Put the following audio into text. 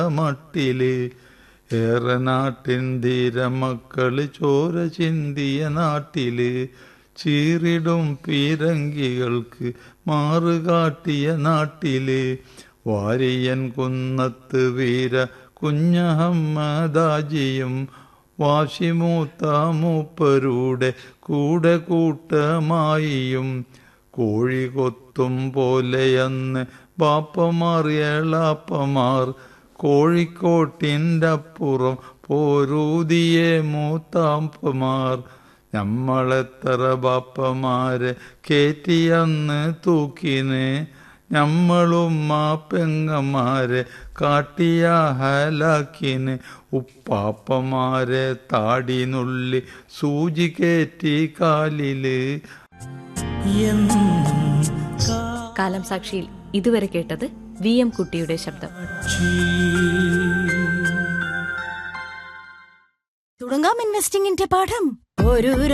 മട്ടില് ഏറെ നാട്ടിൻ ധീരമക്കള് ചോര ചിന്തിയ നാട്ടില് ചീറിടും പീരങ്കികൾക്ക് മാറുകാട്ടിയ നാട്ടില് വാരിയൻ കുന്നത്ത് വീര കുഞ്ഞഹമ്മദാജിയും വാശിമൂത്ത മൂപ്പരുടെ കൂടെ കൂട്ടമായിയും കോഴി കൊത്തും പോലെയന്ന് ബാപ്പമാർ ഏളാപ്പമാർ കോഴിക്കോട്ടിൻ്റെ അപ്പുറം പോരൂതിയെ മൂത്താപ്പമാർ ഞമ്മളെത്ര ബാപ്പമാരെ കേറ്റിയന്ന് തൂക്കിന് ഞമ്മളും ആ പെങ്ങന്മാരെ കാട്ടിയ ഹലാക്കിന് ഉപ്പാപ്പമാരെ താടിനുള്ളി സൂചി കയറ്റി കാലില് കാലം സാക്ഷിയിൽ ഇതുവരെ കേട്ടത് വി എം കുട്ടിയുടെ ശബ്ദം തുടങ്ങാം ഇൻവെസ്റ്റിംഗിന്റെ പാഠം ഒരു